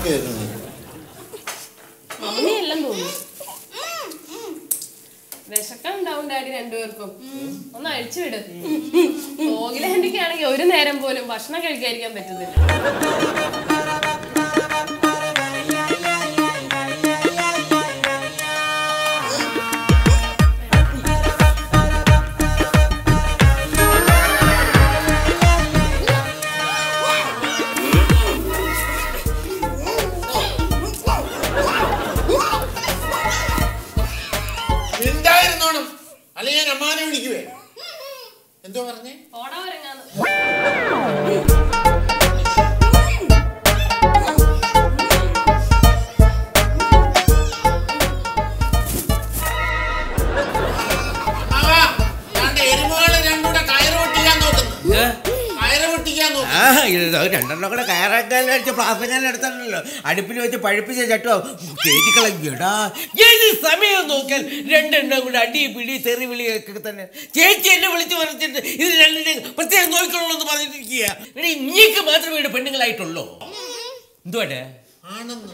കേൾക്കുന്നത് മമ്മി എല്ലാം തോന്നുന്നു വിശക്കുണ്ടാവും ഡാഡി രണ്ടുപേർക്കും ഒന്ന് അഴിച്ചു വിട് പോകിലാൻഡിക്ക് ആണെങ്കിൽ ഒരു നേരം പോലും ഭക്ഷണം കഴിക്കാതിരിക്കാൻ പറ്റുന്നില്ല മിണ്ടായിരുന്നോണം അല്ലെങ്കിൽ ഞാൻ അമ്മാനെ വിളിക്കുവേ എന്തോ പറഞ്ഞേ ഓടാ വരങ്ങാന്ന് അമ്മാവാ ദാണ്ടെ എരുമകള് രണ്ടൂടെ കയറ് പൊട്ടിക്കാൻ നോക്കുന്നു കയറ് പൊട്ടിക്കാൻ നോക്കുന്നു ആ ഇത് രണ്ടെണ്ണം കൂടെ കയറാക്കാൻ അടിച്ച പ്ലാസ്റ്റിക്കാൻ എടുത്തിട്ടുണ്ടല്ലോ അടുപ്പിൽ വെച്ച് പഴുപ്പിച്ച ചട്ടോ ചേച്ചിക്കളടാ ഏത് സമയം നോക്കാൻ രണ്ടെണ്ണം കൂടെ അടി പിടി തെറി വിളിയൊക്കെ തന്നെ ചേച്ചി എന്നെ വിളിച്ചു പറഞ്ഞിട്ട് ഇത് രണ്ടിനെ പ്രത്യേകം നോക്കിക്കൊള്ളൂ എന്ന് പറഞ്ഞിട്ടിരിക്കുക എടീ നീക്ക് മാത്രമേ ഇവിടെ പെണ്ണുങ്ങളായിട്ടുള്ളൂ എന്തുവാട്ടെ ആണെന്ന്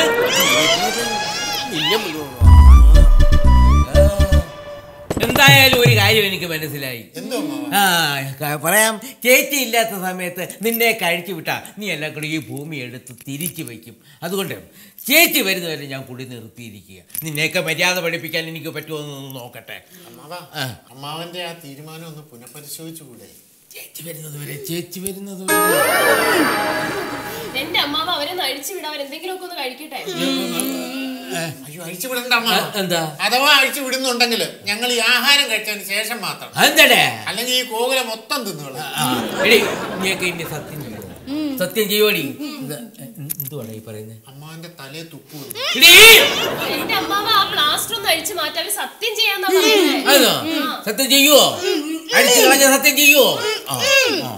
എന്തായാലും ഒരു കാര്യം എനിക്ക് മനസ്സിലായി എന്തോ അമ്മാവാ ആ ക- പറയാം ചേച്ചി ഇല്ലാത്ത സമയത്ത് നിന്നെ കഴിച്ചു വിട്ടാ നീ എല്ലാം കൂടി ഈ ഭൂമി എടുത്ത് തിരിച്ചു വയ്ക്കും അതുകൊണ്ട് ചേച്ചി വരുന്നവരെ ഞാൻ കുടി നിർത്തിയിരിക്കുക നിന്നെയൊക്കെ മര്യാദ പഠിപ്പിക്കാൻ എനിക്ക് പറ്റുമോ എന്നൊന്ന് നോക്കട്ടെ അമ്മാവാ ആ. അമ്മാവന്റെ ആ തീരുമാനം ഒന്ന് പുനഃപരിശോധിച്ചുകൂടെ ചേച്ചി വരുന്നത് വരെ ചേച്ചി വരുന്നത് വരെ എന്റെ അമ്മാവ് അവരൊന്ന് അഴിച്ചു വിടാൻ അവരെന്തെങ്കിലുമൊക്കെ ഒന്ന് കഴിക്കട്ടെ അയ്യോ അഴിച്ചു വിടണ്ട അമ്മ ആ, എന്താ അഥവാ അഴിച്ചു വിടുന്നുണ്ടെങ്കിൽ ഞങ്ങൾ ഈ ആഹാരം കഴിച്ചതിന് ശേഷം മാത്രം അതെന്താടേ അല്ലെങ്കിൽ ഈ കോകുല മൊത്തം തിന്നുകളെ ആ, എടീ നീയൊക്കെ ഇനി സത്യം ചെയ്യുമോ സത്യം ചെയ്യുവോടി എന്തുവാടാ ഈ പറയുന്നത് അമ്മാവന്റെ തലയെ തുപ്പു എടീ എന്റെ അമ്മാവ് ആ പ്ലാസ്റ്റർ ഒന്ന് അഴിച്ചു മാറ്റാൻ അവര് സത്യം ചെയ്യാന്നാ പറയുന്നത് അതോ സത്യം ചെയ്യുവോ അടിച്ചു കളഞ്ഞ സത്യം ചെയ്യുവോ ആ, ആ.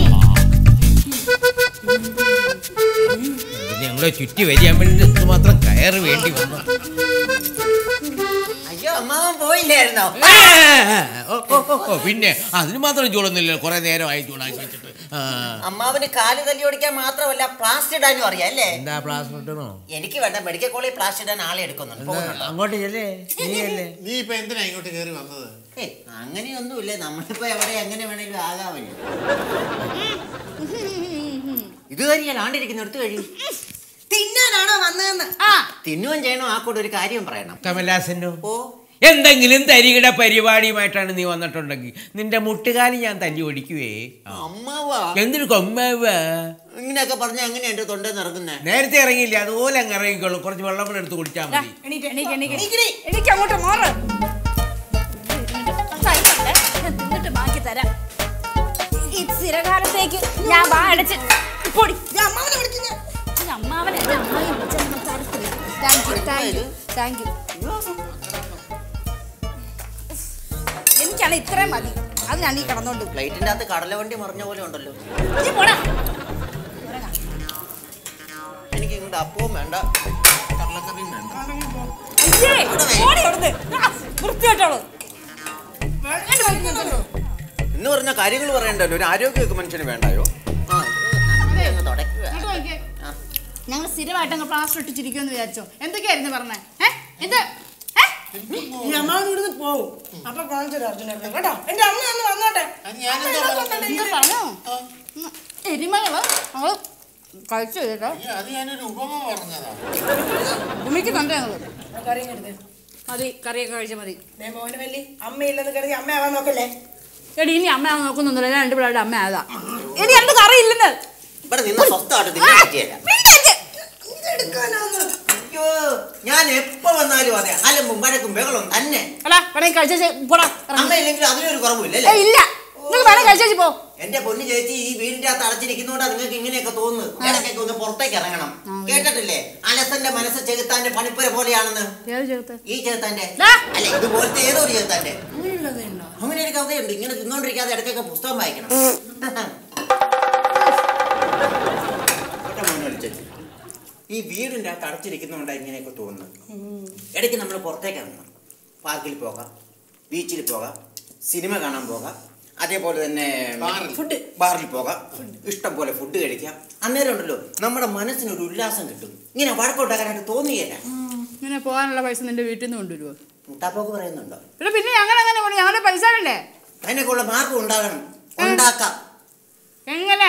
ഞങ്ങളെ ചുറ്റി വരിയാൻ വേണ്ടി മാത്രം കയറ് വേണ്ടി വന്നു അയ്യോ അമ്മാവൻ പോയില്ലായിരുന്നോ ആ, ഓ, ഓ, ഓ, ഓ, പിന്നെ അതിന് മാത്രം ചൂടൊന്നുമില്ല കുറെ നേരമായി ചൂടാക്കി വെച്ചിട്ട് ആ. അമ്മാവന് കാല് തല്ലി ഓടിക്കാൻ മാത്രമല്ല പ്ലാസ്റ്റർ ഇടാനും അറിയാം അല്ലേ എന്താ പ്ലാസ്മ ഇട്ടണോ എനിക്ക് വേണ്ട മെഡിക്കൽ കോളേജ് പ്ലാസ്റ്റർ ഇടാൻ ആളെ എടുക്കുന്നുണ്ട് പോകുന്നുണ്ടോ അങ്ങോട്ട് ചെല്ലേ നീ അല്ലേ നീ ഇപ്പൊ എന്തിനാ ഇങ്ങോട്ട് കയറി വന്നത് ഏയ് അങ്ങനെയൊന്നുമില്ല നമ്മളിപ്പോ എവിടെ എങ്ങനെ വേണേലും ആകാമല്ലോ ഇതുവരെ ഞാൻ ആണ്ടിരിക്കുന്ന എടുത്തു കഴിയും തിന്നാനാണോ വന്നതെന്ന് ആ തിന്നുകയും ചെയ്യണം ആ കൂടെ ഒരു കാര്യം പറയണം കമലാസനോ ഓ എന്തെങ്കിലും തരികിട പരിപാടിയുമായിട്ടാണ് നീ വന്നിട്ടുണ്ടെങ്കിൽ നിന്റെ മുട്ടുകാലി ഞാൻ തല്ലി ഓടിക്കുവേ ആ. അമ്മാവാ എന്തൊരു കൊമ്മാവ ഇങ്ങനെയൊക്കെ പറഞ്ഞ എങ്ങനെ എന്റെ തൊണ്ടെന്ന് ഇറങ്ങുന്നേ നേരത്തെ ഇറങ്ങിയില്ല അതുപോലെ അങ്ങ് ഇറങ്ങിക്കോളൂ കുറച്ച് വെള്ളം കൂടെ എടുത്ത് കുടിച്ചാൽ മതി എണീക്ക് എണീക്ക് എണീക്ക് എനിക്ക് അങ്ങോട്ട് മാറ് എന്നിട്ട് ബാക്കി തരാം ഈ സ്ഥിരകാലത്തേക്ക് ഞാൻ വാ അടച്ച് പൊടി അമ്മാവനെ വിളിച്ചു ഞാൻ അമ്മാവനെ അല്ല, അമ്മായി വിളിച്ച നമ്മൾ തരത്തില്ല thank you thank you thank you എനിക്കാണ് ഇത്രയും മതി അത് ഞാൻ ഈ കിടന്നോണ്ട് പ്ലേറ്റിന്റെ അകത്ത് കടല വണ്ടി മറിഞ്ഞ പോലെ ഉണ്ടല്ലോ നീ പോടാ എനിക്ക് ഇങ്ങോട്ട് അപ്പവും വേണ്ട കടലക്കറിയും വേണ്ട അയ്യേ, ഓടി അവിടുന്ന്. ആ, വൃത്തികെട്ടോളൂ. എന്ന് പറഞ്ഞ കാര്യങ്ങൾ പറയണ്ടല്ലോ ഒരു ആരോഗ്യമൊക്കെ മനുഷ്യന് വേണ്ടായോ ആ ഇത് അങ്ങ് തുടയ്ക്കുക. ആ. ഞങ്ങൾ സ്ഥിരമായിട്ട് അങ്ങ് പ്ലാസ്റ്റർ ഇട്ടിച്ചിരിക്കുമെന്ന് വിചാരിച്ചോ എന്തൊക്കെയായിരുന്നു പറഞ്ഞേ ഏ എന്ത് ഏ? ഈ അമ്മാവൻ ഇവിടുന്ന് പോവും അപ്പൊ കാണിച്ചൊരു അർജുനേട്ടൻ കേട്ടോ എന്റെ അമ്മ ഒന്ന് വന്നോട്ടെ അത് ഞാനെന്തോ പറഞ്ഞു എന്താ പറഞ്ഞോ ഉം, എരിമകള് അവള് കഴിച്ചു കേട്ടോ അയ്യോ, അത് ഞാനൊരു ഉപമ പറഞ്ഞതാ ഉമ്മിക്ക് കണ്ടേ ഞങ്ങള് കറിയും എടുത്ത് മതി കറിയൊക്കെ കഴിച്ചാൽ മതി ദേ മോനെ വല്ലി അമ്മയില്ലെന്ന് കരുതി അമ്മയാവാൻ നോക്കല്ലേ എടി ഇനി അമ്മ നോക്കുന്നൊന്നുമില്ല ഞാൻ രണ്ട് പിള്ളേരുടെ അമ്മ ആയതാ എടി എന്ത് കറി ഇല്ലെന്ന് ഇവിടെ നിന്ന് സ്വസ്ഥമായിട്ട് തിന്നാൻ പറ്റിയല്ല ഇതെടുക്കാനാന്ന് അയ്യോ ഞാൻ എപ്പോ വന്നാലും അതെ അലമ്പും വഴക്കും ബഹളവും തന്നെ എടാ വേണമെങ്കിൽ കഴിച്ചേ പോടാ ഇറങ്ങ്. അമ്മ ഇല്ലെങ്കിൽ അതിനൊരു കുറവില്ല ഏയ്, ഇല്ല നിങ്ങൾ വേണേ കഴിച്ചേച്ച് പോ എന്റെ പൊന്നു ചേച്ചി ഈ വീടിന്റെ അകത്ത് അടച്ചിരിക്കുന്നോണ്ടാ നിങ്ങൾക്ക് ഇങ്ങനെയൊക്കെ തോന്നുന്നു ഇടയ്ക്കൊക്കെ ഒന്ന് പുറത്തേക്ക് ഇറങ്ങണം കേട്ടിട്ടില്ലേ അലസന്റെ മനസ്സ് ചെകുത്താന്റെ പണിപ്പുര പോലെയാണെന്ന് ഏത് ചേർത്ത് ഈ ചെകുത്താന്റെ ദാ. അല്ല ഇതുപോലത്തെ ഏതോ ഒരു ചെകുത്താന്റെ അങ്ങനെയുള്ളതുണ്ടോ അങ്ങനെ ഒരു കഥയുണ്ട് ഇങ്ങനെ തിന്നോണ്ടിരിക്കാതെ ഇടയ്ക്കൊക്കെ പുസ്തകം വായിക്കണം കേട്ടോ മോനെ വിളിച്ചത്? ഈ വീടിന്റെ അകത്ത് അടച്ചിരിക്കുന്നതുകൊണ്ടാ ഇങ്ങനെയൊക്കെ തോന്നുന്നത് ഇടയ്ക്ക് നമ്മൾ പുറത്തേക്ക് ഇറങ്ങണം പാർക്കിൽ പോകാം ബീച്ചിൽ പോകാം സിനിമ കാണാൻ പോകാം അതേപോലെ തന്നെ ബാറിൽ. ഫുഡ് ബാറിൽ പോകാം ഇഷ്ടം പോലെ ഫുഡ് കഴിക്കാം അന്നേരം ഉണ്ടല്ലോ നമ്മുടെ മനസ്സിനൊരു ഉല്ലാസം കിട്ടും ഇങ്ങനെ വഴക്കുണ്ടാക്കാനായിട്ട് തോന്നിയല്ല ഇങ്ങനെ പോകാനുള്ള പൈസ നിന്റെ വീട്ടിൽ നിന്ന് കൊണ്ടുവരുമോ മുട്ടാപ്പോക്ക് പറയുന്നുണ്ടോ ഇവിടെ പിന്നെ ഞങ്ങൾ അങ്ങനെ പോണു ഞങ്ങളുടെ പൈസ വേണ്ടേ അതിനൊക്കെയുള്ള മാർഗം ഉണ്ടാകണം ഉണ്ടാക്കാം എങ്ങനെ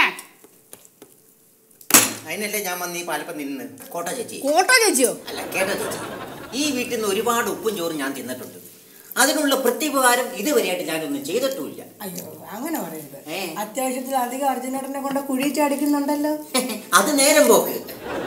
അതിനല്ലേ ഞാൻ വന്ന് ഈ പാലപ്പം നിന്ന് കോട്ട ചേച്ചി കോട്ട ചേച്ചിയോ അല്ല കേട്ടോ ചേച്ചി ഈ വീട്ടിൽ നിന്ന് ഒരുപാട് ഉപ്പും ചോറും ഞാൻ തിന്നിട്ടുണ്ട് അതിനുള്ള പ്രത്യുപകാരം ഇതുവരെയായിട്ട് ഞാനൊന്നും ചെയ്തിട്ടുമില്ല അയ്യോ അങ്ങനെ പറയരുത് ഏ. അത്യാവശ്യത്തിൽ അധികം അർജുനേട്ടനെ കൊണ്ട് കുഴി ചാടിക്കുന്നുണ്ടല്ലോ അത് നേരം പോക്ക്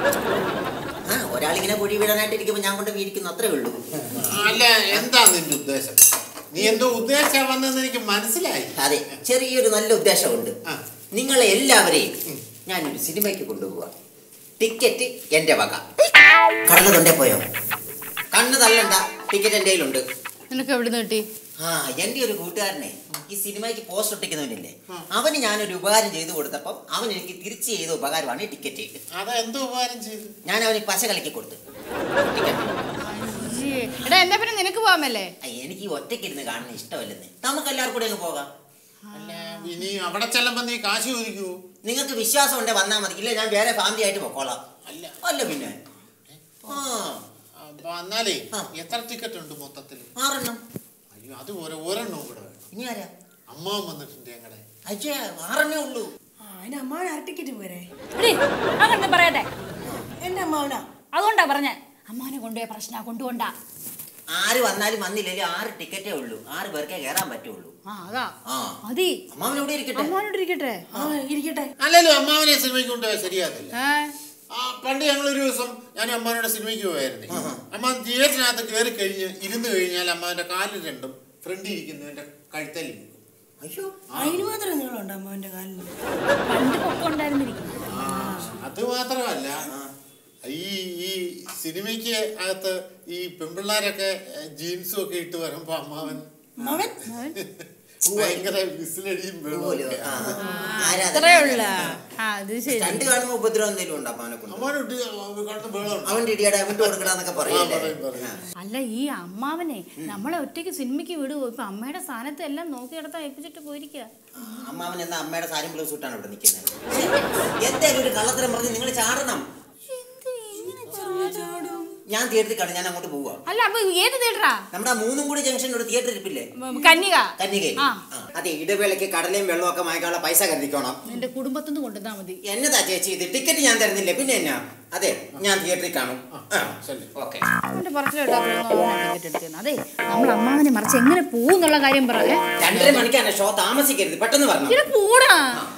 ആ ഒരാളിങ്ങനെ കുഴി വീഴാനായിട്ട് ഇരിക്കുമ്പോൾ ഞാൻ കൊണ്ട് വീഴിക്കുന്നു അത്രേ ഉള്ളൂ അല്ല എന്താ നിന്റെ ഉദ്ദേശം നീ എന്തോ ഉദ്ദേശം വന്നെന്ന് എനിക്ക് മനസ്സിലായി അതെ ചെറിയൊരു നല്ല ഉദ്ദേശമുണ്ട് ആ. നിങ്ങളെ എല്ലാവരെയും ഞാനൊരു സിനിമയ്ക്ക് കൊണ്ടുപോവാ ടിക്കറ്റ് എന്റെ വക കണ്ണു തൊണ്ടേ പോയോ കണ്ണ് തള്ളണ്ട ടിക്കറ്റ് എൻ്റെ കയ്യിലുണ്ട് നിനക്ക് എവിടുന്ന് കിട്ടി ആ എൻ്റെ ഒരു കൂട്ടുകാരനെ ഈ സിനിമയ്ക്ക് പോസ്റ്റ് ഒട്ടിക്കുന്നവനില്ലേ അവന് ഞാനൊരു ഉപകാരം ചെയ്തു കൊടുത്തപ്പം അവൻ എനിക്ക് തിരിച്ചു ചെയ്ത ഉപകാരമാണ് ഈ ടിക്കറ്റ് അതാ എന്തോ ഉപകാരം ചെയ്തു ഞാൻ അവന് പശ കളിക്ക് കൊടുത്തു ടിക്കറ്റ് അയ്യേ. എടാ എന്നാ പിന്നെ നിനക്ക് പോകാമല്ലേ ആ, എനിക്ക് ഈ ഒറ്റയ്ക്കിരുന്ന് കാണുന്ന ഇഷ്ടമല്ലെന്ന് നമുക്ക് എല്ലാവർക്കും കൂടെ അങ്ങ് പോകാം അല്ല ഇനി അവിടെ ചെല്ലുമ്പോ നീ കാശ് ചോദിക്കൂ നിങ്ങൾക്ക് വിശ്വാസം ഉണ്ടെ വന്നാൽ മതി ഇല്ല ഞാൻ വേറെ ഫാമിലി ആയിട്ട് പൊക്കോളാം അല്ല അല്ല പിന്നെ ആ അപ്പൊ എന്നാലേ ആ. എത്ര ടിക്കറ്റ് ഉണ്ട് മൊത്തത്തിൽ ആറെണ്ണം അയ്യോ അത് ഒരു ഒരെണ്ണം കൂടെ വേണം ഇനി ആരാ അമ്മാവൻ വന്നിട്ടുണ്ട് ഞങ്ങളുടെ അച്ഛാ ആറെണ്ണേ ഉള്ളൂ ആ അതിന് അമ്മാവൻ അര ടിക്കറ്റ് പോരെ എടീ, അങ്ങനെ പറയാതെ എന്റെ അമ്മാവനാ അതുകൊണ്ടാ പറഞ്ഞ അമ്മാനെ കൊണ്ടുപോയ പ്രശ്ന കൊണ്ടുപോണ്ടാ ആര് വന്നാലും വന്നില്ലെങ്കിൽ ആറ് ടിക്കറ്റേ ഉള്ളൂ ആറ് പേർക്കേ കയറാൻ പറ്റുള്ളൂ ആ അതാ ആ മതി അമ്മാവൻ ഇവിടെ ഇരിക്കട്ടെ അമ്മാനോട് ഇരിക്കട്ടെ ആ ഇരിക്കട്ടെ അല്ലല്ലോ അമ്മാവനെ സിനിമയ്ക്ക് കൊണ്ടുപോയാൽ ശരിയാകത്തില്ല ഏ ആ പണ്ട് ഞങ്ങൾ ഒരു ദിവസം ഞാൻ അമ്മാനോട് സിനിമയ്ക്ക് പോയായിരുന്നേ അമ്മ തിയേറ്ററിനകത്ത് കയറി കഴിഞ്ഞ് ഇരുന്ന് കഴിഞ്ഞാൽ അമ്മാവന്റെ കാലിൽ രണ്ടും ഫ്രണ്ടിൽ ഇരിക്കുന്നതിന്റെ കഴുത്തലിൽ നിൽക്കും അയ്യോ അതിന് മാത്രം നീളമുണ്ട് അമ്മാവന്റെ കാലിന് പണ്ട് പൊക്കമുണ്ടായിരുന്നിരിക്കും അത് മാത്രമല്ല ഈ ഈ സിനിമയ്ക്ക് അകത്ത് ഈ പെൺപിള്ളാരൊക്കെ ജീൻസും ഒക്കെ ഇട്ട് വരുമ്പോ അമ്മാവൻ അമ്മാവൻ ഭയങ്കര വിസിലടിയും പോലോ ബഹളവും ആ ആരാ അത്? അത്രേ ഉള്ള ആ അത് ശരി രണ്ട് കാണുമ്പോ ഉപദ്രവം എന്തെങ്കിലും ഉണ്ടോ അമ്മാവനെ കൊണ്ട് അമ്മാവനോട്ട് കടന്ന് ബഹളം അവന്റെ ഇടിയുടെ അവന്റെ കൊടുക്കണമെന്നൊക്കെ പറയല്ലേ പറയും, പറയും. ആ. അല്ല ഈ അമ്മാവനെ നമ്മളെ ഒറ്റയ്ക്ക് സിനിമയ്ക്ക് വിടുവോ ഇപ്പൊ അമ്മയുടെ സ്ഥാനത്ത് എല്ലാം നോക്കി കിടത്താൻ ഏൽപ്പിച്ചിട്ട് പോയിരിക്കുക അമ്മാവൻ എന്നാ അമ്മയുടെ സാരി ബ്ലൗസ് ഇട്ടാണ് ഇവിടെ നിൽക്കുന്നത് എന്തായാലും ഒരു കള്ളത്തരം പറഞ്ഞ് നിങ്ങൾ ചാടണം ഞാൻ തിയേറ്ററിൽ കാണും ഞാൻ അങ്ങോട്ട് പോവാ അല്ല അപ്പൊ ഏത് തിയേറ്ററാ നമ്മുടെ ആ മൂന്നും കൂടി ജംഗ്ഷനിൽ ഒരു തിയേറ്റർ ഇരിപ്പില്ലേ കന്യക കന്യകയിൽ ആ. അതെ ഇടവേളയ്ക്ക് കടലയും വെള്ളവും ഒക്കെ വാങ്ങിക്കാനുള്ള പൈസ കരുതിക്കോണം നിന്റെ കുടുംബത്തിന്ന് കൊണ്ടുവന്നാ മതി എന്നതാ ചേച്ചി ഇത് ടിക്കറ്റ് ഞാൻ തരുന്നില്ല പിന്നെ എന്നാ അതെ ഞാൻ തിയേറ്ററിൽ കാണും ശരി. ഓക്കെ അവന്റെ പറച്ചിൽ കേട്ടാ ടിക്കറ്റ് എടുത്തു അതെ നമ്മൾ അമ്മാവനെ മറിച്ച് എങ്ങനെ പോകും എന്നുള്ള കാര്യം പറയാ രണ്ടര മണിക്കാണ് ഷോ താമസിക്കരുത് പെട്ടെന്ന് പറഞ്ഞു ഇവിടെ പോടാ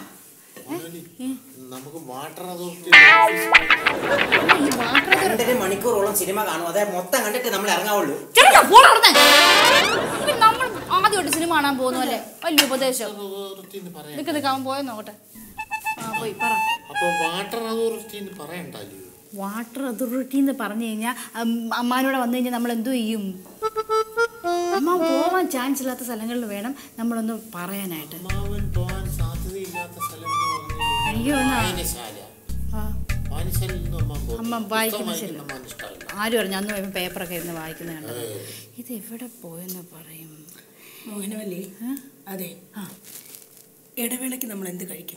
നമുക്ക് വാട്ടർ അതോറിറ്റി ഈ വാട്ടർ രണ്ടര മണിക്കൂറോളം സിനിമ കാണും അതെ മൊത്തം കണ്ടിട്ട് നമ്മൾ ഇറങ്ങാവുള്ളൂ ചേട്ടാ പോടാ അവിടുന്ന്. ഇവൻ നമ്മൾ ആദ്യമായിട്ട് സിനിമ കാണാൻ പോകുന്നു അല്ലേ വലിയ ഉപദേശം അതോറിറ്റി എന്ന് പറയാം നിൽക്ക് നിൽക്കാൻ പോയോ നോക്കട്ടെ ആ പോയി പറ അപ്പൊ വാട്ടർ അതോറിറ്റി എന്ന് പറയണ്ടല്ലോ വാട്ടർ അതോറിറ്റി എന്ന് പറഞ്ഞു കഴിഞ്ഞാൽ അമ്മാനോടെ വന്നു കഴിഞ്ഞാൽ നമ്മൾ എന്തോ ചെയ്യും അമ്മ പോവാൻ ചാൻസ് ഇല്ലാത്ത സ്ഥലങ്ങളിൽ വേണം നമ്മളൊന്ന് പറയാനായിട്ട് അമ്മാവൻ പോകാൻ സാധ്യതയില്ലാത്ത സ്ഥലം എന്ന് പറഞ്ഞു അയ്യോ എന്നാ വായനശാല ആ, വായനശാലയിൽ നിന്ന് അമ്മ പോകും അമ്മ വായിക്കുന്ന പുസ്തകം ശീലം. അമ്മാവന് ഇഷ്ടമല്ല ആരും പറഞ്ഞു അന്ന് പോയപ്പോൾ പേപ്പറൊക്കെ ഇരുന്ന് വായിക്കുന്നത് കണ്ടത് ഇത് എവിടെ പോയെന്ന് പറയും മോഹനവല്ലി അതെ ആ. ഇടവേളയ്ക്ക് നമ്മൾ എന്ത് കഴിക്കും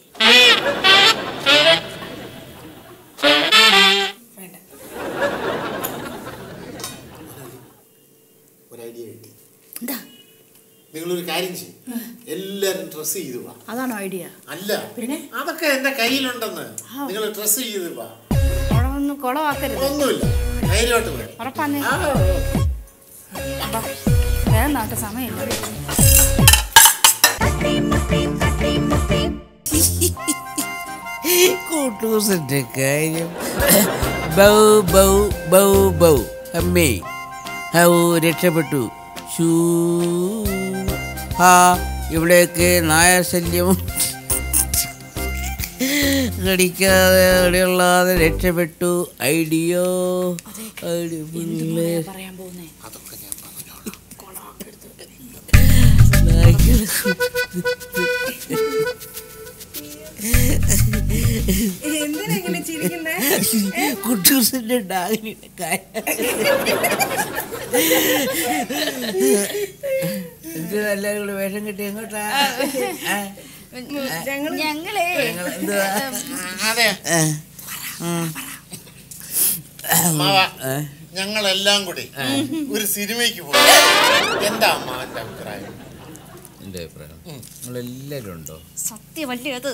വേണ്ട ഒരു ഐഡിയ കിട്ടി എന്താ നിങ്ങളൊരു കാര്യം ചെയ്യും എല്ലാരും ഡ്രസ് ചെയ്തു വാ അതാണോ ഐഡിയ അല്ല പിന്നെ അതൊക്കെ എന്റെ കയ്യിലുണ്ടെന്ന് നിങ്ങൾ ഡ്രസ് ചെയ്ത് വാ കുളമൊന്നും കുളമാക്കരുത് ഒന്നുമില്ല ധൈര്യമായിട്ട് വരും ഉറപ്പാന്നേ വേറെ നാട്ടെ സമയമില്ല കൂട്ടൂസിന്റെ കാര്യം ബൗ ബൗ ബൗ ബൗ അമ്മേ ഹൗ രക്ഷപ്പെട്ടു ഷൂ ഹാ ഇവിടെയൊക്കെ നായശല്യം കടിക്കാതെ ഇവിടെയുള്ളാതെ രക്ഷപ്പെട്ടു ഐഡിയോ ഐഡിയോ പിള്ളേ പറയാൻ പോകുന്നേ അതൊക്കെ ഞാൻ എന്തിനാ ഇങ്ങനെ ചിരിക്കുന്നേ കുട്ടൂസിന്റെ ഡാഗിനിയുടെ കാര്യം എന്നിട്ട് എല്ലാവരും കൂടെ വേഷം കെട്ടി എങ്ങോട്ടാ ഏ? ഞങ്ങളേ നിങ്ങൾ എന്തുവാ അതെ ഏ? ഉം. അമ്മാവ ഏ? ഞങ്ങളെല്ലാം കൂടി ഒരു സിനിമയ്ക്ക് പോകും എന്താ അമ്മാവന്റെ അഭിപ്രായം എന്റെ അഭിപ്രായം നിങ്ങളെല്ലാവരും ഉണ്ടോ സത്യമല്ലേ അത്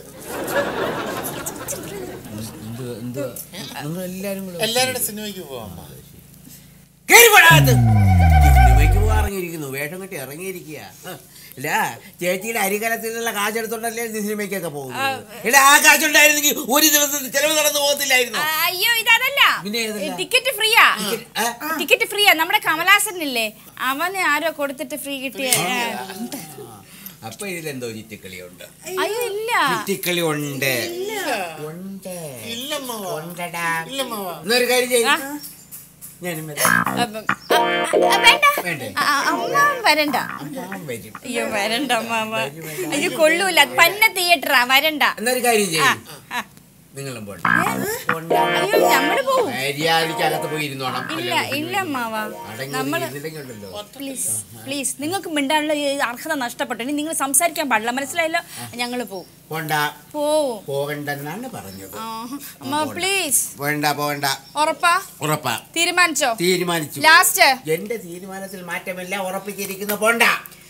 എന്ത് എന്ത് നിങ്ങൾ എല്ലാവരും കൂടെ എല്ലാവരുടെ സിനിമയ്ക്ക് പോവാം അമ്മ കേറി പോടാത്ത്. സിനിമയ്ക്ക് പോകാൻ ഇറങ്ങിയിരിക്കുന്നു വേഷം കെട്ടി ഇറങ്ങിയിരിക്കുക ഇല്ല ചേച്ചിയുടെ അരികലത്തിൽ നിന്നുള്ള കാശെടുത്തോണ്ടല്ലേ നീ സിനിമയ്ക്കൊക്കെ പോകുന്നത് ഇല്ല ആ കാശുണ്ടായിരുന്നെങ്കിൽ ഒരു ദിവസം ചെലവ് നടന്നു പോകത്തില്ലായിരുന്നു ആ, അയ്യോ ഇതല്ല പിന്നെ ഏതല്ല? ടിക്കറ്റ് ഫ്രീയാ ആ? ടിക്കറ്റ് ഫ്രീയാ നമ്മുടെ കമലാസനില്ലേ അവന് ആരോ കൊടുത്തിട്ട് ഫ്രീ കിട്ടിയ അപ്പൊ ഇതിലെന്തോ ചിറ്റിക്കളിയുണ്ട് അയ്യോ ഇല്ല ചിറ്റിക്കളി ഉണ്ട് ഉണ്ട് ഇല്ലമ്മാവ ഉണ്ടടാ ഇല്ലമ്മാവ എന്നൊരു കാര്യം ചെയ്യും ഞാനും വരാം. അപ്പം, ആ, ആ, വേണ്ട വേണ്ടേ? ആ, അമ്മ വരണ്ട അമ്മാവൻ വരും അയ്യോ വരണ്ട അമ്മാവ അയ്യോ കൊള്ളൂല പന്ന തിയേറ്ററാ വരണ്ട എന്നൊരു കാര്യം ആ, ചെയ്യും ആ. നിങ്ങളും പോട്ടെ അയ്യോ നമ്മള് പോവും മര്യാദയ്ക്ക് അകത്ത് പോയി ഇരുന്നോണം ഇല്ല ഇല്ല അമ്മാവ അടങ്ങി നമ്മള് ഇരുന്നില്ലെങ്കിൽ ഉണ്ടല്ലോ പ്ലീസ് പ്ലീസ് നിങ്ങൾക്ക് മിണ്ടാനുള്ള ഈ അർഹത നഷ്ടപ്പെട്ടു ഇനി നിങ്ങൾ സംസാരിക്കാൻ പാടില്ല മനസ്സിലായല്ലോ ഞങ്ങൾ പോവും പോണ്ട പോവും പോകണ്ടെന്നാണ് പറഞ്ഞത് ആ, അമ്മ പ്ലീസ് പോകണ്ട പോകണ്ട ഉറപ്പാ ഉറപ്പാ തീരുമാനിച്ചോ തീരുമാനിച്ചു ലാസ്റ്റ് എന്റെ തീരുമാനത്തിൽ മാറ്റമില്ല ഉറപ്പിച്ചിരിക്കുന്നു പോണ്ട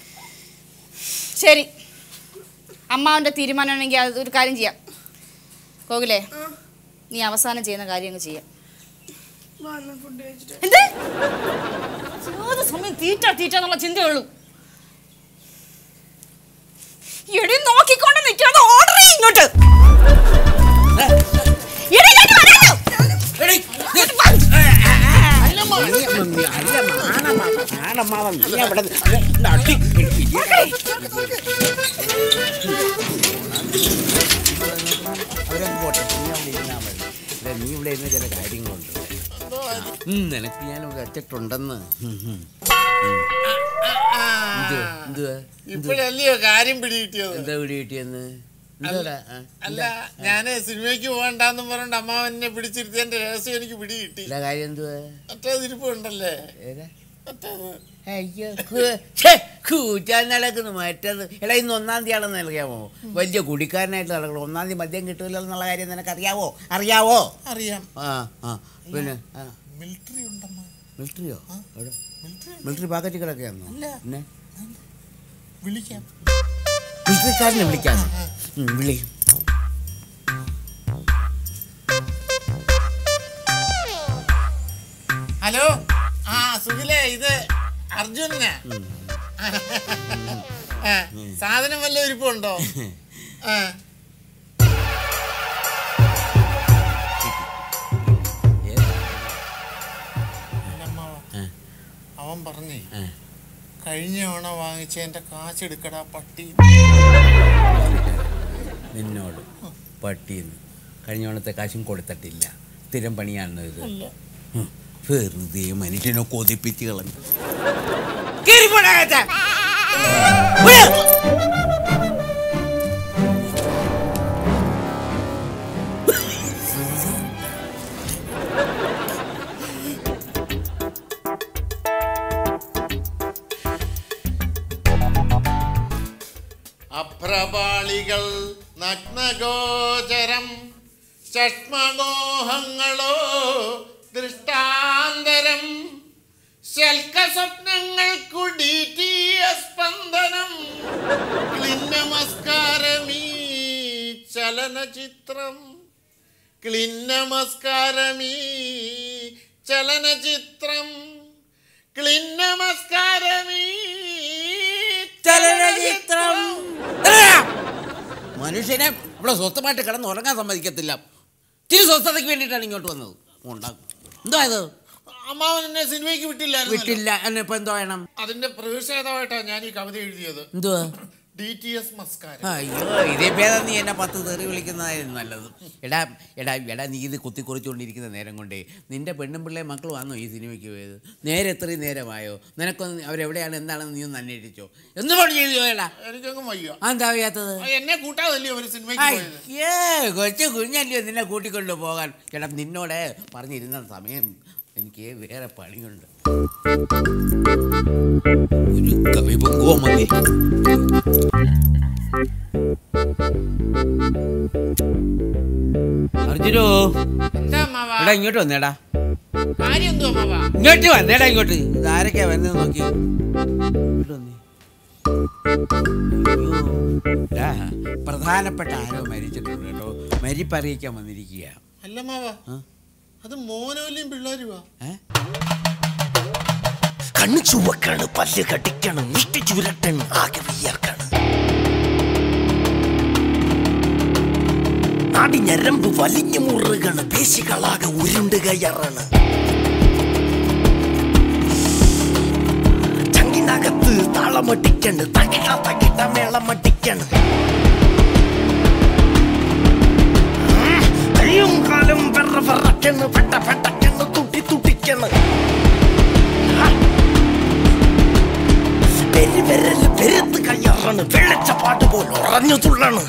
ശരി അമ്മാവന്റെ തീരുമാനമാണെങ്കിൽ അത് ഒരു കാര്യം ചെയ്യാം കോകിലേ നീ അവസാനം ചെയ്യുന്ന കാര്യം അങ്ങ് ചെയ്യാം ഫുഡ് കഴിച്ചിട്ട് എന്ത് ഏത് സമയം തീറ്റ തീറ്റ എന്നുള്ള ചിന്തയുള്ളൂ എടി നോക്കിക്കൊണ്ട് നിൽക്കാതെ ഓർഡർ ചെയ്യ് ഇങ്ങോട്ട് എടി, ഇങ്ങോട്ട് വരാലോ. എടീ, നീ- നീ- നീ- അല്ല, മാണമാ- മാണമാവൻ, നീ അവിടെ നിന്ന് നട്ടി പിടിക്കണേ. അവരങ്ങ് പോട്ടെ നീ അവിടെ ഇരുന്നാ മതി ഇല്ല, നീ ഇവിടെ ഇരുന്ന ചില കാര്യങ്ങളുണ്ട് ഉം, നിനക്ക് ഞാൻ ഇവിടെ വെച്ചിട്ടുണ്ടെന്ന് ഉം, ഉം. എന്തുവാ എന്തുവാ ഇപ്പോഴല്ലയോ കാര്യം പിടികിട്ടിയത് എന്താ വീട് കിട്ടിയെന്ന് എന്താടാ ആ, അല്ല ഞാന് സിനിമയ്ക്ക് പോകണ്ടെന്നും പറഞ്ഞിട്ട് അമ്മാവൻ എന്നെ പിടിച്ചിരുത്തിയതിന്റെ രഹസ്യം എനിക്ക് പിടികിട്ടി എല്ലാ കാര്യം എന്തുവാ മറ്റേത് ഇരിപ്പുണ്ടല്ലേ ഏതാ മറ്റേത് അയ്യോ കു- ഛേ, കൂറ്റാൻ നടക്കുന്നു മറ്റത് എടാ ഇന്ന് ഒന്നാം തീയതി ആണെന്ന് അറിയാമോ വലിയ കുടിക്കാരനായിട്ട് നടക്കണം ഒന്നാം തീയതി മദ്യം കിട്ടൂല എന്നുള്ള കാര്യം നിനക്ക് അറിയാവോ അറിയാവോ അറിയാം ആ ആ പിന്നെ ആ മിലിറ്ററി ഉണ്ടമ്മ മിലിറ്ററിയോ എവിടെ മിലിറ്ററി പാക്കറ്റുകളൊക്കെയാണോ പിന്നെ വിളിക്കാം മിലിറ്ററിക്കാരനെ വിളിക്കാം ഉം, വിളി ഹലോ ആ സുഖിലേ ഇത് അർജുനനാ ആ, സാധനം വല്ല ഇരിപ്പുണ്ടോ ആ അല്ലമ്മാവ, ആ. അവൻ പറഞ്ഞേ ആ. കഴിഞ്ഞ തവണ വാങ്ങിച്ചതിന്റെ കാശെടുക്കടാ പട്ടി നിന്നോട് പട്ടിയെന്ന് കഴിഞ്ഞ ഓണത്തെ കാശും കൊടുത്തിട്ടില്ല സ്ഥിരം പണിയാണോ ഇത് ഉം, വെറുതെ മനുഷ്യനെ കൊതിപ്പിച്ച് കളഞ്ഞു കേറിപ്പോടാ അകത്ത്. വിട്. അഭ്രപാളികൾ നഗ്നഗോചരം ചഷ്മമോഹങ്ങളോ ദൃഷ്ടാന്തരം ശൽക്കസ്വപ്നങ്ങൾക്കു ഡീറ്റിയ സ്പന്ദനം ക്ലിന്നമസ്കാരമീ ചലനചിത്രം ക്ലിന്നമസ്കാരമീ ചലനചിത്രം ക്ലിന്നമസ്കാരമീ ചലനചിത്രം എടാ! മനുഷ്യനെ ഇവിടെ സ്വസ്ഥമായിട്ട് കിടന്ന് ഉറങ്ങാൻ സമ്മതിക്കത്തില്ല ചിരി സ്വസ്ഥതയ്ക്ക് വേണ്ടിയിട്ടാണ് ഇങ്ങോട്ട് വന്നത് ഉണ്ടാകും എന്തോ ഇത് അമ്മാവൻ എന്നെ സിനിമയ്ക്ക് വിട്ടില്ലായിരുന്നു വിട്ടില്ല എന്നെ ഇപ്പൊ എന്തോ വേണം അതിന്റെ പ്രതിഷേധമായിട്ടാണ് ഞാൻ ഈ കവിത എഴുതിയത് എന്തുവാ ഡി ടി എസ് മസ്കാരം അയ്യോ ഇതേ ഭേദം നീ എന്നെ പത്ത് തെറി വിളിക്കുന്നതായിരുന്നു നല്ലത് എടാ എടാ എടാ നീ ഇത് കുത്തിക്കുറിച്ചുകൊണ്ടിരിക്കുന്ന നേരം കൊണ്ടേ നിന്റെ പെണ്ണും പിള്ളേ മക്കൾ വന്നോ ഈ സിനിമയ്ക്ക് പോയത് നേരെ എത്രയും നേരമായോ നിനക്കൊന്ന് അവരെവിടെയാണ് എന്താണെന്ന് നീ ഒന്ന് അന്വേഷിച്ചോ എന്ന് പറഞ്ഞു ചെയ്തു എടാ എനിക്കങ്ങ് വയ്യ അതെന്താ വയ്യാത്തത് ആ, എന്നെ കൂട്ടാതല്ലേ ഒരു സിനിമയ്ക്ക് പോയത് അയ്യേ കൊച്ചു കുഞ്ഞല്ലയോ നിന്നെ കൂട്ടിക്കൊണ്ട് പോകാൻ ചേട്ടാ നിന്നോട് പറഞ്ഞിരുന്ന സമയം എനിക്ക് വേറെ പണിയുണ്ട് ഒരു കവി പൊങ്ങുവോ മതി അർജുനോ എന്താ അമ്മാവാ എടാ ഇങ്ങോട്ട് വന്നേടാ കാര്യം എന്തോ അമ്മാവാ ഇങ്ങോട്ട് വന്നേടാ ഇങ്ങോട്ട് ഇതാരൊക്കെയാ വരുന്നത് നോക്കി ഇങ്ങോട്ട് വന്നേ. അയ്യോ. ഡാ, പ്രധാനപ്പെട്ട ആരോ മരിച്ചിട്ടുണ്ട് കേട്ടോ മരിപ്പറിയിക്കാൻ വന്നിരിക്കുക അല്ല അമ്മാവാ ആ? അത് മോനോലിയും പിള്ളേരുവാ ഏ കണ്ണു ചുവക്കാണ് പല്ല് കടിക്കണം മുഷ്ടി ചുരട്ടണ് ആകെ വിയർക്കാണ് നാടി ഞരമ്പ് വലിഞ്ഞു മുറുകണ് പേശികളാകെ ഉരുണ്ട് കയറാണ് ചങ്കിനകത്ത് താളമട്ടിക്കണ് തകിട തകിട മേളമട്ടിക്കണ് കയ്യും കാലും വെറ വെറക്കണ് പെട്ട പെട്ടക്കണ് തുട്ടി തുട്ടിക്കണ് പെരി വിരല് പെരുത്ത് കയ്യാറാണ് വെള്ളച്ച പാട്ട് പോലെ ഉറഞ്ഞു തുള്ളാണ്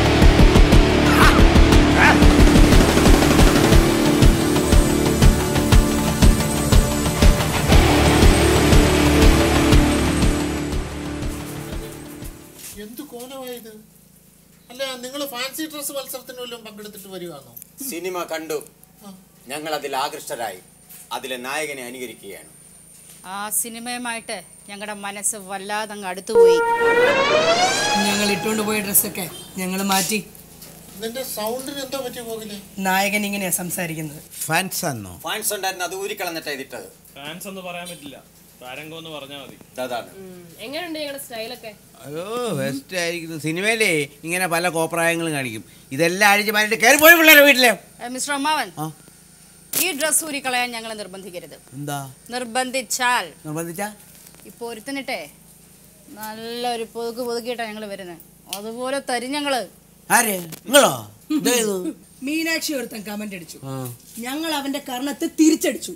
എന്ത് കോലമായത് അല്ല നിങ്ങൾ ഫാൻസി ഡ്രസ് മത്സരത്തിന് വല്ലതും പങ്കെടുത്തിട്ട് വരുവാണോ സിനിമ കണ്ടു ഞങ്ങൾ അതിൽ ആകൃഷ്ടരായി അതിലെ നായകനെ അനുകരിക്കുകയാണ് ആ സിനിമയുമായിട്ട് ഞങ്ങളുടെ മനസ്സ് വല്ലാതെ അങ്ങ് അടുത്തുപോയി ഞങ്ങൾ ഇട്ടുകൊണ്ട് പോയ ഡ്രസ്സൊക്കെ ഞങ്ങൾ മാറ്റി നിന്റെ സൗണ്ടിന് എന്തോ പറ്റി പോകില്ലേ നായകൻ ഇങ്ങനെയാ സംസാരിക്കുന്നത് ഫാൻസ് ആണോ ഫാൻസ് ഉണ്ടായിരുന്നു അത് ഊരിക്കളഞ്ഞിട്ടാ ഇതിട്ടത് ഫാൻസ് എന്ന് പറയാൻ പറ്റില്ല താരംഗം എന്ന് പറഞ്ഞാൽ മതി അതാണ് എങ്ങനെയുണ്ട് ഞങ്ങളുടെ സ്റ്റൈലൊക്കെ അയ്യോ ബെസ്റ്റ് ആയിരിക്കുന്നു സിനിമയിലേ ഇങ്ങനെ പല കോപ്രായങ്ങളും കാണിക്കും ഇതെല്ലാം അഴിച്ച് മാറ്റിട്ട് കയറി പോയി പിള്ളേരെ വീട്ടിലെ ഏ, മിസ്റ്റർ അമ്മാവൻ ആ ഈ ഡ്രസ്സ് ഊരിക്കളയാൻ ഞങ്ങളെ നിർബന്ധിക്കരുത് എന്താ നിർബന്ധിച്ചാൽ നിർബന്ധിച്ചാ ഇപ്പോൾ ഒരുത്തനിട്ടെ നല്ലൊരു പൊതുക്ക് പൊതുക്കിയിട്ടാണ് ഞങ്ങൾ വരുന്നത് അതുപോലെ തരും ഞങ്ങള് ആര് നിങ്ങളോ എന്താ ചെയ്തു മീനാക്ഷി ഒരുത്തൻ കമന്റ് അടിച്ചു ആ ഞങ്ങൾ അവന്റെ കർണത്തെ തിരിച്ചടിച്ചു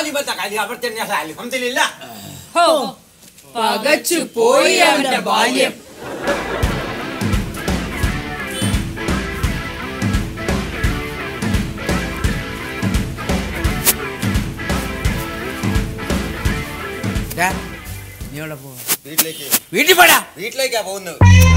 ഹോ പകച്ചു പോയി അവന്റെ ബാല്യം ഡാ, നീ എവിടെ പോവാ വീട്ടിലേക്ക് വീട്ടിൽ പോടാ വീട്ടിലേക്കാ പോകുന്നത്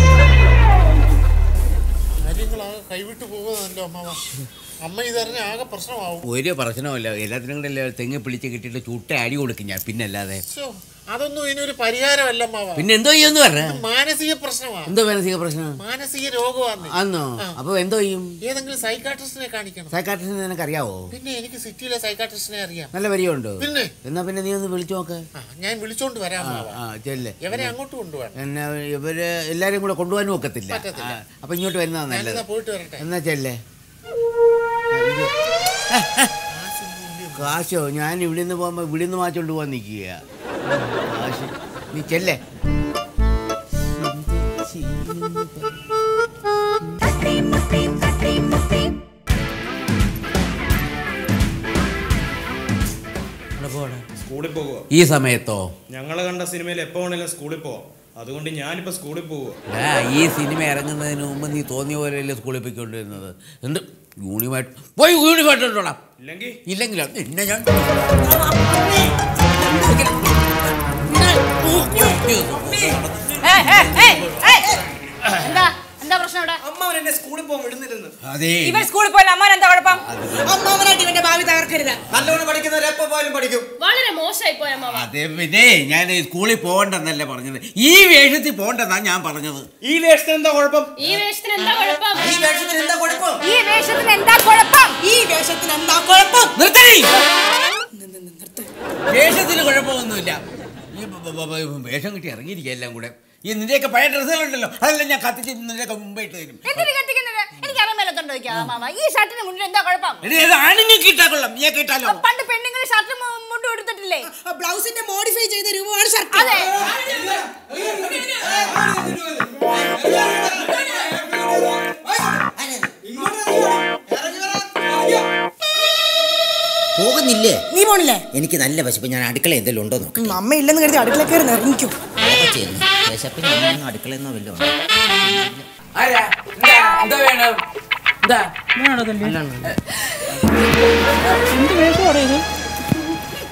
കാര്യങ്ങളാകെ കൈവിട്ട് പോകുന്നതല്ലോ അമ്മാവ അമ്മ ഇതറിഞ്ഞ ആകെ പ്രശ്നമാവും ഒരു പ്രശ്നമില്ല എല്ലാത്തിനും കൂടെ അല്ലേ തെങ്ങ് പിടിച്ച് കിട്ടിയിട്ട് ചുട്ട അടി കൊടുക്കും ഞാൻ പിന്നല്ലാതെ ശ്ശോ, അതൊന്നും ഇതിനൊരു പരിഹാരമല്ല അമ്മാവ പിന്നെ എന്തോ ചെയ്യുമെന്ന് പറഞ്ഞ ഇത് മാനസിക പ്രശ്നമാണ് എന്തോ മാനസിക പ്രശ്നം മാനസിക രോഗമാണ് ആന്നോ അപ്പൊ എന്തോ ചെയ്യും ഏതെങ്കിലും സൈക്കാട്രിസ്റ്റിനെ കാണിക്കണം സൈക്കാട്രിസ്റ്റ് നിനക്ക് അറിയാവോ പിന്നെ എനിക്ക് സിറ്റിയിലെ സൈക്കാട്രിസ്റ്റിനെ അറിയാം നല്ല പരിചയമുണ്ടോ പിന്നെ? എന്നാ പിന്നെ നീ ഒന്ന് വിളിച്ചു നോക്ക് ആ, ഞാൻ വിളിച്ചോണ്ട് വരാം ആ അമ്മാവ ആ ചെല്ലേ ഇവരെ അങ്ങോട്ട് കൊണ്ടുപോകണം എന്നാ ഇവര് എല്ലാരും കൂടെ കൊണ്ടുപോകാനും ഒക്കത്തില്ല പറ്റത്തില്ല. ആ, അപ്പൊ ഇങ്ങോട്ട് വരുന്നതാ നല്ലത് ഞാനിതാ പോയിട്ട് വരട്ടെ എന്നാ ചെല്ലേ കാശോ ഞാൻ ഇവിടെ നിന്ന് പോകുമ്പോ ഇവിടെ നിന്ന് വാങ്ങിച്ചോണ്ട് പോവാൻ നിൽക്കുക കാശ് നീ ചെല്ലേ സ്കൂളിൽ പോകുക ഈ സമയത്തോ ഞങ്ങൾ കണ്ട സിനിമയിൽ എപ്പോ വേണേലും സ്കൂളിൽ പോവാം അതുകൊണ്ട് ഞാനിപ്പോ സ്കൂളിൽ പോവുക ഡാ, ഈ സിനിമ ഇറങ്ങുന്നതിന് മുമ്പ് നീ തോന്നിയ പോലെയല്ലേ സ്കൂളിൽ പോയിക്കൊണ്ടിരുന്നത് എന്ത് യൂണിഫോമായിട്ട് പോയി യൂണിഫോമായിട്ട് ഇട്ടോളാം ഇല്ലെങ്കിൽ ഇല്ലെങ്കിലോ എന്നെ ഞാൻ ഏയ്, ഏയ്, ഏയ്, ഏയ്. എന്താ എന്താ പ്രശ്നം ഇവിടെ അമ്മാവൻ എന്നെ സ്കൂളിൽ പോകാൻ വിടുന്നില്ലെന്ന് അതെ ഇവൻ സ്കൂളിൽ പോയാൽ അമ്മാൻ എന്താ കുഴപ്പം അമ്മാവനായിട്ട് ഇവന്റെ ഭാവി തകർക്കരുത് നല്ലോണം പഠിക്കുന്നവർ എപ്പോ പോയാലും പഠിക്കും വളരെ മോശമായി പോയ അമ്മാവ അതെ പിന്നെ ഞാൻ സ്കൂളിൽ പോകണ്ടെന്നല്ലേ പറഞ്ഞത് ഈ വേഷത്തിൽ പോകണ്ടെന്നാ ഞാൻ പറഞ്ഞത് ഈ വേഷത്തിന് എന്താ കുഴപ്പം ഈ വേഷത്തിന് എന്താ കുഴപ്പം ഈ വേഷത്തിന് എന്താ കുഴപ്പം ഈ വേഷത്തിന് എന്താ കുഴപ്പം ഈ വേഷത്തിന് എന്താ കുഴപ്പം നിർത്തണേ വേഷത്തിന് കുഴപ്പമൊന്നുമില്ല ഈ ബ- ബ- ബ- വേഷം കിട്ടി ഇറങ്ങിയിരിക്കുക എല്ലാം കൂടെ ഈ നിന്റെയൊക്കെ പഴയ ഡ്രസ്സുകളുണ്ടല്ലോ അതെല്ലാം ഞാൻ കത്തിച്ച് നിന്റെയൊക്കെ മുമ്പേ ഇട്ട് തരും എന്തിനു കത്തിക്കുന്നത് എനിക്ക് അറിയാൻ മേലത്തുണ്ടോ ചോദിക്കാം മാമ ഈ ഷർട്ടിന് മുന്നിൽ എന്താ കുഴപ്പം എടീ, അത് ആണുങ്ങൾക്ക് ഇട്ടാ കൊള്ളാം നീ കിട്ടാലോ പണ്ട് പെണ്ണുങ്ങൾ ഷർട്ട് മുണ്ട് കൊടുത്തിട്ടില്ലേ ബ്ലൗസിന്റെ മോഡിഫൈ ചെയ്ത രൂപമാണ് ഷർട്ട് അതെ പോകുന്നില്ലേ നീ പോണില്ലേ എനിക്ക് നല്ല വിശപ്പ് ഞാൻ അടുക്കള എന്തെങ്കിലും ഉണ്ടോ നോക്ക് ഉം, അമ്മ ഇല്ലെന്ന് കരുതി അടുക്കള കയറി ഇറങ്ങിക്കും അതൊക്കെ ചെയ്യുന്നു വിശപ്പിന് അമ്മ അടുക്കളയിൽ നിന്നോ വല്ലതും ഉണ്ടോ? എന്താ വേണം എന്താ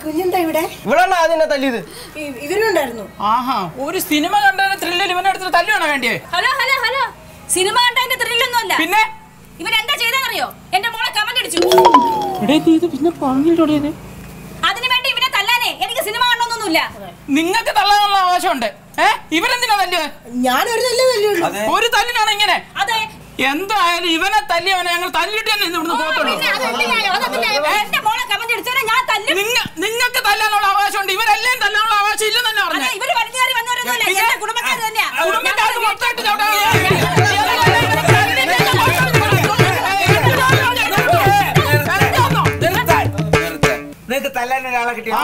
കുഞ്ഞെന്താ ഇവിടെ ഇവളാണ് ആദ്യം തല്ലിയത് ഇ- ഇവരുണ്ടായിരുന്നു ആഹാ ഒരു സിനിമ കണ്ടതിന് ത്രില്ലിൽ ഇവനെ അടുത്ത് തല്ലുവാണോ വേണ്ടിയേ ഹലോ ഹലോ ഹലോ സിനിമ കണ്ടതിന്റെ ത്രില്ലൊന്നും അല്ല പിന്നെ ഇവൻ എന്താ ചെയ്തെന്നറിയോ എന്റെ മോളെ കമന്റ് അടിച്ചു എടേ നീ ഇത് പിന്നെ പറഞ്ഞിട്ടോടിയത് അതിനു വേണ്ടി ഇവനെ തല്ലാനേ എനിക്ക് സിനിമ കാണണമെന്നൊന്നുമില്ല നിങ്ങൾക്ക് തള്ളാനുള്ള അവകാശമുണ്ട് ഏ ഇവരെന്തിനാ തല്ലുക ഞാൻ ഒരു തല്ലേ തല്ലുള്ളൂ ഒരു തല്ലിനാണ് ഇങ്ങനെ അതെ എന്തായാലും ഇവനെ തല്ലിയവനെ ഞങ്ങൾ തല്ലിട്ട് തന്നെ ഇന്ന് ഇവിടുന്ന് പോകത്തുള്ളൂ പിന്നെ അതെന്ത് ന്യായം? അതെന്ത് ന്യായം? എന്റെ മോളെ കമന്റ് അടിച്ചവനെ ഞാൻ തല്ലും നിങ്ങ- നിങ്ങൾക്ക് തല്ലാനുള്ള അവകാശമുണ്ട് ഇവരെല്ലാം തല്ലാനുള്ള അവകാശം ഇല്ലെന്ന് തന്നെ അതെ, പറഞ്ഞു ഇവര് വലിഞ്ഞേറി വന്നവരൊന്നുമല്ല എന്റെ കുടുംബക്കാർ തന്നെയാ കുടുംബക്കാർക്ക് മൊത്തമായിട്ട് ചവിട്ടാൻ നിനക്ക് തല്ലാൻ ഒരാളെ കിട്ടിയ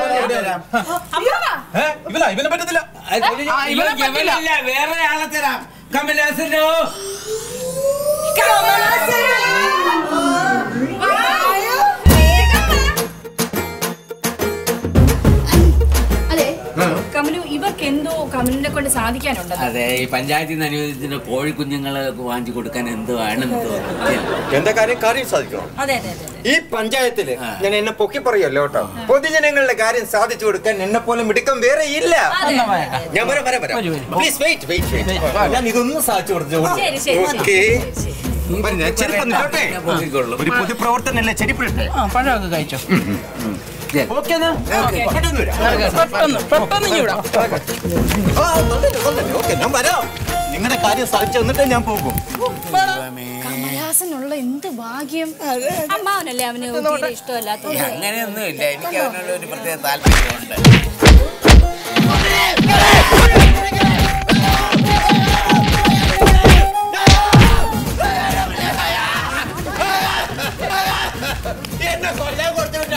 ഇവനാ ഇവനെ പറ്റത്തില്ല ഇവനെ പറ്റില്ല. വേറെ ആളെ തരാം കമലാസനോ അതെ കമലു ഇവർക്ക് എന്തോ കമലിനെ കൊണ്ട് സാധിക്കാനുണ്ട് അതെ ഈ പഞ്ചായത്തിൽ നിന്ന് അനുവദിച്ചിട്ട് കോഴി കുഞ്ഞുങ്ങളെ വാങ്ങിച്ചു കൊടുക്കാൻ എന്തോ ആണെന്ന് തോന്നുന്നു എന്റെ കാര്യം കാര്യം സാധിക്കണം അതെ അതെ അതെ ഈ പഞ്ചായത്തില് ഞാൻ എന്നെ പൊക്കി പറയല്ലോ കേട്ടോ പൊതുജനങ്ങളുടെ കാര്യം സാധിച്ചു കൊടുക്കാൻ എന്നെ പോലെ മിടുക്കം വേറെ ഇല്ല ഞാൻ വരാം വരാം വരാം പ്ലീസ് വെയിറ്റ് വെയിറ്റ് വെയിറ്റ് ഞാൻ ഇതൊന്നും സാധിച്ചു കൊടുത്തു ശരി, ശരി, ഓക്കേ വരും, ഞാൻ ചെരുപ്പ് നിട്ടോട്ടെ? പൊക്കിക്കൊള്ളും. ഒരു പൊതുപ്രവർത്തനല്ലേ ചെരിപ്പിടട്ടെ ആ പഴമൊക്കെ കഴിച്ചോ ഓക്കെ പെട്ടെന്ന് വരാം പെട്ടെന്ന് പെട്ടെന്ന് ഇങ്ങ് വിടാം ആ, വന്നിട്ട്, വന്നിട്ട്. ഓക്കെ ഞാൻ വരാം നിങ്ങളുടെ കാര്യം സാധിച്ചു തന്നിട്ടേ ഞാൻ പോകും കമലഹാസനുള്ള എന്ത് ഭാഗ്യം അമ്മാവനല്ലേ അവന് തീരെ ഇഷ്ടമല്ലാത്തത് അങ്ങനെയൊന്നും ഇല്ല എനിക്ക് അവനോട് ഒരു പ്രത്യേക താല്പര്യമുണ്ട് എന്നെ കൊല്ലാൻ കൊടുത്തിട്ട്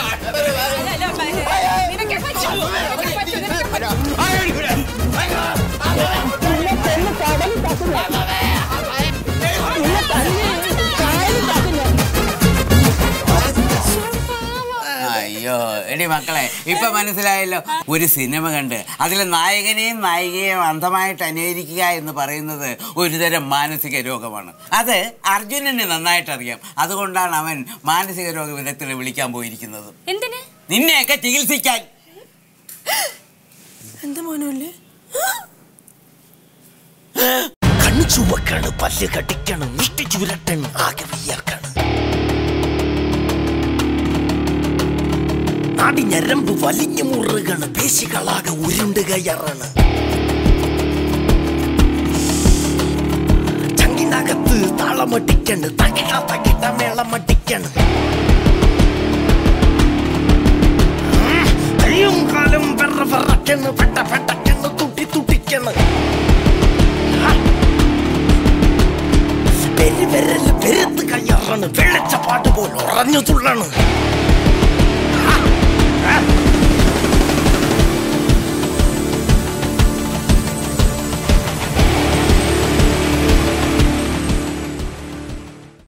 അയ്യോ എടി മക്കളെ ഇപ്പൊ മനസ്സിലായല്ലോ ഒരു സിനിമ കണ്ട് അതിലെ നായകനെയും നായികയെയും അന്ധമായിട്ട് അനുകരിക്കുക എന്ന് പറയുന്നത് ഒരുതരം മാനസിക രോഗമാണ് അത് അർജുനന് നന്നായിട്ട് അറിയാം അതുകൊണ്ടാണ് അവൻ മാനസിക രോഗ വിദഗ്ധനെ വിളിക്കാൻ പോയിരിക്കുന്നത് എന്തിന് നിന്നെയൊക്കെ ചികിത്സിക്കാൻ എന്താ മോനല്ലേ കണ്ണു ചുവക്കാണ് പല്ല് കടിക്കണം മുഷ്ടി ചുരട്ടണ് ആകെ വയ്യാക്കാണ് നാടി ഞരമ്പ് വലിഞ്ഞു മുറുകണ് പേശികളാകെ ഉരുണ്ട് കയറാണ് ചങ്കിനകത്ത് താളമടിക്കണ് തകിട തകിട മേളമടിക്കണ് കയ്യും കാലും വെറ വെറക്കണ് പെട്ട പെട്ടക്കണ് തുട്ടി തുട്ടിക്കണ് പെരുവിരല് പെരുത്ത് കയ്യാറാണ് വെള്ളച്ചപ്പാട്ട് പോലെ ഉറഞ്ഞു തുള്ളണ്